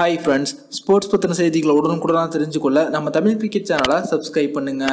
hi friends sports பற்றின செய்திகளை உடனுக்குடனாக தெரிஞ்சுக்கொள்ள நம்ம தமிழ் கிரிக்கெட் சேனலை சப்ஸ்கிரைப் பண்ணுங்க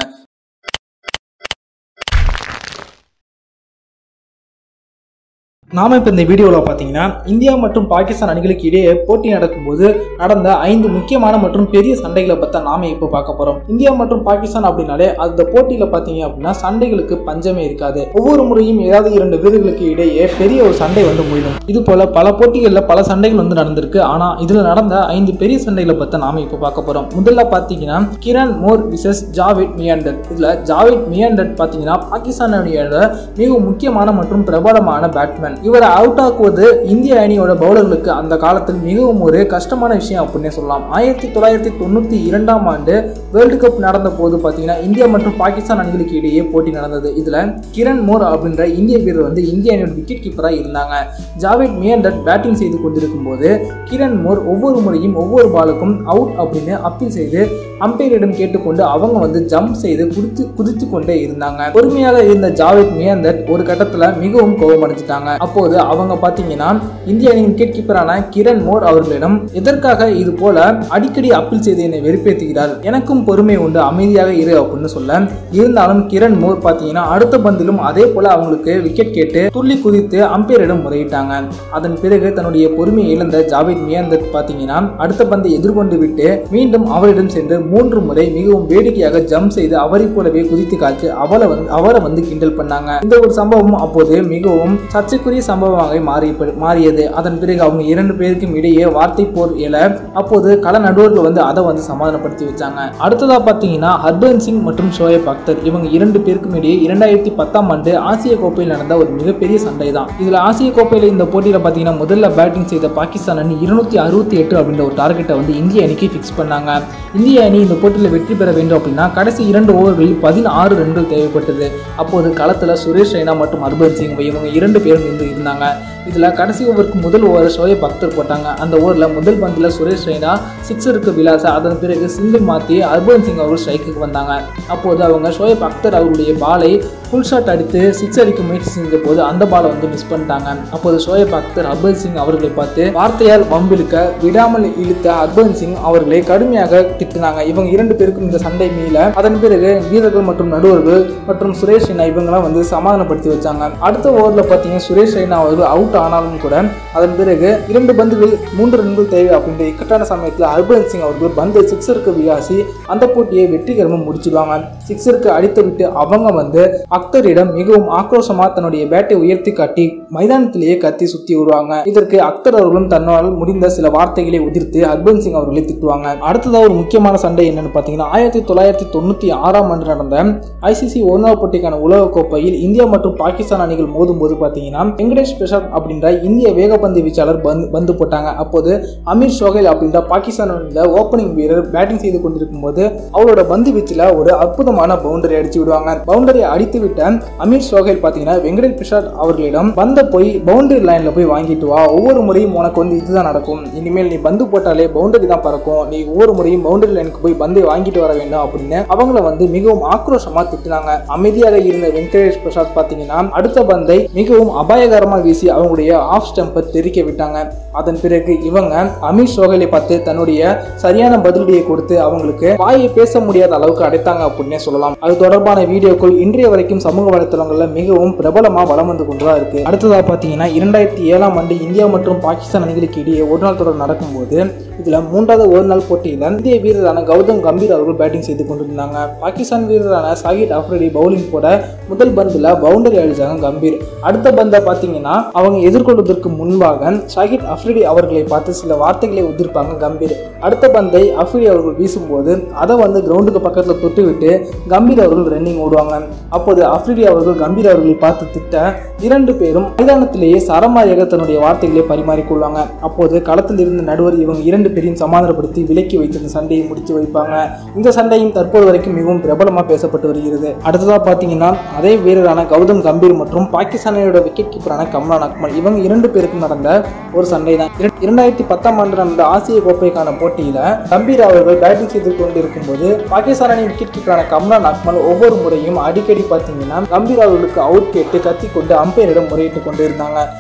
நாம இப்போ இந்த வீடியோவில் பார்த்தீங்கன்னா இந்தியா மற்றும் பாகிஸ்தான் அணிகளுக்கு இடையே போட்டி நடக்கும்போது நடந்த ஐந்து முக்கியமான மற்றும் பெரிய சண்டைகளை பற்றி நாம இப்போ பார்க்க போகிறோம் இந்தியா மற்றும் பாகிஸ்தான் அப்படின்னாலே அந்த போட்டியில் பார்த்தீங்க அப்படின்னா சண்டைகளுக்கு பஞ்சமே இருக்காது ஒவ்வொரு முறையும் ஏதாவது இரண்டு வீரர்களுக்கு இடையே பெரிய ஒரு சண்டை வந்து முடியும் இது போல பல போட்டிகளில் பல சண்டைகள் வந்து நடந்திருக்கு ஆனால் இதில் நடந்த ஐந்து பெரிய சண்டைகளை பற்றி நாம இப்போ பார்க்க போகிறோம் முதல்ல பார்த்தீங்கன்னா கிரண் மோர் விசஸ் ஜாவித் மியாண்டர் இதில் ஜாவித் மியாண்டர் பார்த்தீங்கன்னா பாகிஸ்தான் அணியோட மிகவும் முக்கியமான மற்றும் பிரபலமான பேட்ஸ்மேன் இவரை அவுட் ஆக்குவது இந்திய அணியோட பவுலர்களுக்கு அந்த காலத்தில் மிகவும் ஒரு கஷ்டமான விஷயம் அப்படின்னே சொல்லலாம் ஆயிரத்தி தொள்ளாயிரத்தி தொண்ணூற்றி இரண்டாம் ஆண்டு வேர்ல்டு கப் நடந்த போது பார்த்தீங்கன்னா இந்தியா மற்றும் பாகிஸ்தான் அணிகளுக்கு இடையே போட்டி நடந்தது இதில் கிரண் மோர் அப்படின்ற இந்திய வீரர் வந்து இந்திய அணியோட விக்கெட் கீப்பராக இருந்தாங்க ஜாவேத் மியண்டட் பேட்டிங் செய்து கொண்டிருக்கும் போது கிரண் மோர் ஒவ்வொரு முறையும் ஒவ்வொரு பாலுக்கும் அவுட் அப்படின்னு அப்பீல் செய்து அம்பையரிடம் கேட்டுக்கொண்டு அவங்க வந்து ஜம்ப் செய்து குதித்து குதித்து கொண்டே இருந்தாங்க பொறுமையாக இருந்த ஜாவேத் மியந்தட் ஒரு கட்டத்தில் மிகவும் கோபமடைஞ்சிட்டாங்க அப்போது அவங்க பார்த்தீங்கன்னா இந்திய அணியின் விக்கெட் கீப்பரான கிரண் மோர் அவர்களிடம் எதற்காக இது போல அடிக்கடி அப்பீல் செய்து என்னை வெறுப்பேற்றுகிறார் எனக்கும் பொறுமை உண்டு அமைதியாக இரு அப்படின்னு சொல்ல இருந்தாலும் கிரண் மோர் பார்த்தீங்கன்னா அடுத்த பந்திலும் அதே போல அவங்களுக்கு விக்கெட் கேட்டு துள்ளி குதித்து அம்பையரிடம் முறையிட்டாங்க அதன் பிறகு தன்னுடைய பொறுமையை இழந்த ஜாவேத் மியந்தத் பார்த்தீங்கன்னா அடுத்த பந்தை எதிர்கொண்டு விட்டு மீண்டும் அவரிடம் சென்று மூன்று முறை மிகவும் வேடிக்கையாக ஜம்ப் செய்து அவரை போலவே குதித்து காய்ச்சி அவளை வந்து அவரை வந்து கிண்டல் பண்ணாங்க இந்த ஒரு சம்பவம் அப்போது மிகவும் சர்ச்சைக்குரிய சம்பவமாக மாறி மாறியது அதன் பிறகு அவங்க இரண்டு பேருக்கும் இடையே வார்த்தை போர் எழ அப்போது கள நடுவர்கள் வந்து அதை வந்து சமாதானப்படுத்தி வச்சாங்க அடுத்ததா பார்த்தீங்கன்னா ஹர்பன் சிங் மற்றும் ஷோயப் அக்தர் இவங்க இரண்டு பேருக்கும் இடையே இரண்டாயிரத்தி பத்தாம் ஆண்டு ஆசிய கோப்பையில் நடந்த ஒரு மிகப்பெரிய சண்டை தான் இதுல ஆசிய கோப்பையில் இந்த போட்டியில பார்த்தீங்கன்னா முதல்ல பேட்டிங் செய்த பாகிஸ்தான் அணி இருநூத்தி அறுபத்தி எட்டு அப்படின்ற ஒரு டார்கெட்டை வந்து இந்திய அணிக்கு ஃபிக்ஸ் பண்ணாங்க இந்திய அணி இந்த போட்டியில் வெற்றி பெற வேண்டும் அப்படின்னா கடைசி இரண்டு ஓவர்களில் பதினாறு ரன்கள் தேவைப்பட்டது அப்போது களத்தில் சுரேஷ் ரெய்னா மற்றும் ஹர்பன் சிங் இவங்க இரண்டு பேரும் இருந்து இருந்தாங்க இதில் கடைசி ஓவருக்கு முதல் ஓவர் ஷோயப் அக்தர் போட்டாங்க அந்த ஓவரில் முதல் பந்தில் சுரேஷ் ரெய்னா சிக்ஸருக்கு விளாச அதன் பிறகு சிங்கிள் மாற்றி ஹர்பன் சிங் அவர்கள் ஸ்ட்ரைக்குக்கு வந்தாங்க அப்போது அவங்க ஷோயப் அக்தர் அவருடைய பாலை ஃபுல் ஷாட் அடித்து சிக்ஸ் அடிக்க முயற்சி செஞ்ச போது அந்த பாலை வந்து மிஸ் பண்ணிட்டாங்க அப்போது ஷோயப் அக்தர் ஹர்பன் சிங் அவர்களை பார்த்து வார்த்தையால் வம்பிழுக்க விடாமல் இழுத்த ஹர்பன் சிங் அவர்களை கடுமையாக திட்டினாங்க இவங்க இரண்டு பேருக்கும் இந்த சண்டை மீள அதன் பிறகு வீரர்கள் மற்றும் நடுவர்கள் மற்றும் சுரேஷ் ரெய்னா இவங்கெல்லாம் வந்து சமாதானப்படுத்தி வச்சாங்க அடுத்த ஓவரில் பார்த்தீங்கன்னா சுரேஷ் ரெய்னா அவர்கள் அவுட் ஆனாலும் கூட அதன் பிறகு இரண்டு பந்துகள் மூன்று ரன்கள் தேவை அப்படின்ற இக்கட்டான சமயத்தில் ஹர்பன் சிங் அவர்கள் பந்து சிக்ஸருக்கு விளாசி அந்த போட்டியை வெற்றிகரமாக முடிச்சிடுவாங்க சிக்ஸருக்கு அடித்து விட்டு அவங்க வந்து அக்தரிடம் மிகவும் ஆக்ரோஷமா தன்னுடைய பேட்டை உயர்த்தி காட்டி மைதானத்திலேயே கத்தி சுத்தி வருவாங்க இதற்கு அக்தர் அவர்களும் தன்னால் முடிந்த சில வார்த்தைகளை உதிர்த்து ஹர்பன் சிங் அவர்களை திட்டுவாங்க அடுத்ததாக ஒரு முக்கியமான சண்டை என்னன்னு பார்த்தீங்கன்னா ஆயிரத்தி தொள்ளாயிரத்தி தொண்ணூற்றி ஆறாம் ஆண்டு நடந்த ஐசிசி ஒருநாள் போட்டிக்கான உலக கோப்பையில் இந்தியா மற்றும் பாகிஸ்தான் அணிகள் மோதும் போது பார்த்தீங்கன்னா வெங்கடேஷ் பிரசாத் அப்படின்ற இந்திய வேகப்பந்து வீச்சாளர் பந்து பந்து போட்டாங்க அப்போது அமீர் ஷோகேல் அப்படின்ற பாகிஸ்தான் ஓப்பனிங் வீரர் பேட்டிங் செய்து கொண்டிருக்கும் போது அவரோட பந்து வீச்சில் ஒரு அற்புதமான பவுண்டரி அடிச்சு விடுவாங்க பவுண்டரி அடித்து விட்ட அமீர் ஷோகேல் பார்த்தீங்கன்னா வெங்கடேஷ் பிரசாத் அவர்களிடம் பந்த போய் பவுண்டரி லைன்ல போய் வாங்கிட்டு வா ஒவ்வொரு முறையும் உனக்கு வந்து இதுதான் நடக்கும் இனிமேல் நீ பந்து போட்டாலே பவுண்டரி தான் பறக்கும் நீ ஒவ்வொரு முறையும் பவுண்டரி லைனுக்கு போய் பந்தை வாங்கிட்டு வர வேண்டும் அப்படின்னு அவங்கள வந்து மிகவும் ஆக்ரோஷமா திட்டினாங்க அமைதியாக இருந்த வெங்கடேஷ் பிரசாத் பார்த்தீங்கன்னா அடுத்த பந்தை மிகவும் அபாயகரமாக வீசி அவங்களுடைய ஆஃப் ஸ்டம்பை தெரிக்க விட்டாங்க அதன் பிறகு இவங்க அமீர் சோகலை பார்த்து தன்னுடைய சரியான பதிலடியை கொடுத்து அவங்களுக்கு வாயை பேச முடியாத அளவுக்கு அடைத்தாங்க அப்படின்னே சொல்லலாம் அது தொடர்பான வீடியோக்கள் இன்றைய வரைக்கும் சமூக வலைத்தளங்கள்ல மிகவும் பிரபலமா வளம் வந்து கொண்டுதான் இருக்கு அடுத்ததா பாத்தீங்கன்னா இரண்டாயிரத்தி ஏழாம் ஆண்டு இந்தியா மற்றும் பாகிஸ்தான் அணிகளுக்கு இடையே ஒரு நாள் தொடர் நடக்கும்போது இதுல மூன்றாவது ஒரு நாள் போட்டியில் இந்திய வீரரான கௌதம் கம்பீர் அவர்கள் பேட்டிங் செய்து கொண்டிருந்தாங்க பாகிஸ்தான் வீரரான சாகித் அஃப்ரிடி பவுலிங் போட முதல் பந்தில் பவுண்டரி அடிச்சாங்க கம்பீர் அடுத்த பந்தை பார்த்தீங்கன்னா அவங்க எதிர்கொள்வதற்கு முன்பாக ஷாகித் அஃப்ரிடி அவர்களை பார்த்து சில வார்த்தைகளை உதிர்ப்பாங்க கம்பீர் அடுத்த பந்தை அஃப்ரிடி அவர்கள் வீசும்போது அதை வந்து கிரவுண்டுக்கு பக்கத்தில் தொட்டு விட்டு கம்பீர் அவர்கள் ரன்னிங் ஓடுவாங்க அப்போது அஃப்ரிடி அவர்கள் கம்பீர் அவர்களை பார்த்து திட்ட இரண்டு பேரும் மைதானத்திலேயே சரமாரியாக தன்னுடைய வார்த்தைகளை பரிமாறிக்கொள்வாங்க அப்போது களத்தில் இருந்த நடுவர் இவங்க இரண்டு பேரையும் சமாதானப்படுத்தி விலக்கி வைத்திருந்த சண்டையை முடித்து வைப்பாங்க இந்த சண்டையும் தற்போது வரைக்கும் மிகவும் பிரபலமாக பேசப்பட்டு வருகிறது அடுத்ததாக பார்த்தீங்கன்னா அதே வீரரான கௌதம் கம்பீர் மற்றும் பாகிஸ்தானியோட விக்கெட் கீப்பரான கம்ரான் அக்மல் இவங்க இரண்டு பேருக்கும் நடந்த ஒரு சண்டை தான் இரண்டாயிரத்தி பத்தாம் ஆண்டு நடந்த ஆசிய கோப்பைக்கான போட்டியில் கம்பீர் அவர்கள் பேட்டிங் செய்து கொண்டிருக்கும் போது பாகிஸ்தான் அணி விக்கெட் கீப்பரான கம்ரான் அக்மல் ஒவ்வொரு முறையும் அடிக்கடி பார்த்தீங்கன்னா கம்பீர் அவர்களுக்கு அவுட் கேட்டு கத்தி கொண்டு அம்பையரிடம் முறையிட்டு கொண்டு இருந்தாங்க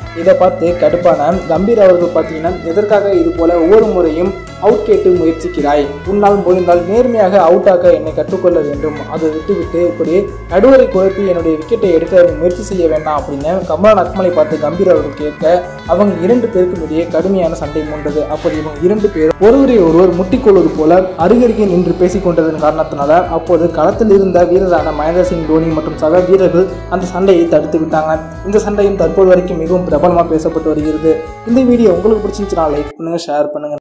இதை பார்த்து கடுப்பான கம்பீர் அவர்கள் பார்த்தீங்கன்னா எதற்காக இது போல ஒவ்வொரு முறையும் அவுட் கேட்டு முயற்சிக்கிறாய் உன்னால் முடிந்தால் நேர்மையாக அவுட் ஆக்க என்னை கற்றுக்கொள்ள வேண்டும் அதை விட்டுவிட்டு இப்படி நடுவரை குழப்பி என்னுடைய விக்கெட்டை எடுக்க நீ முயற்சி செய்ய வேண்டாம் அப்படின்னு கமரான் அக்மலை பார்த்து கம்பீர் அவர்கள் கேட்க அவங்க இரண்டு பேருக்கும் இடையே கடுமையான சண்டை மூண்டது அப்போது இவங்க இரண்டு பேரும் ஒருவரை ஒருவர் முட்டிக்கொள்வது போல அருகருகே நின்று பேசிக் கொண்டதன் காரணத்தினால அப்போது களத்தில் இருந்த வீரரான மகேந்திர சிங் தோனி மற்றும் சக வீரர்கள் அந்த சண்டையை தடுத்து விட்டாங்க இந்த சண்டையும் தற்போது வரைக்கும் மிகவும் பிரபலமாக பேசப்பட்டு வருகிறது இந்த வீடியோ உங்களுக்கு பிடிச்சிருந்துச்சுன்னா லைக் பண்ணுங்க ஷேர் பண்ணுங்க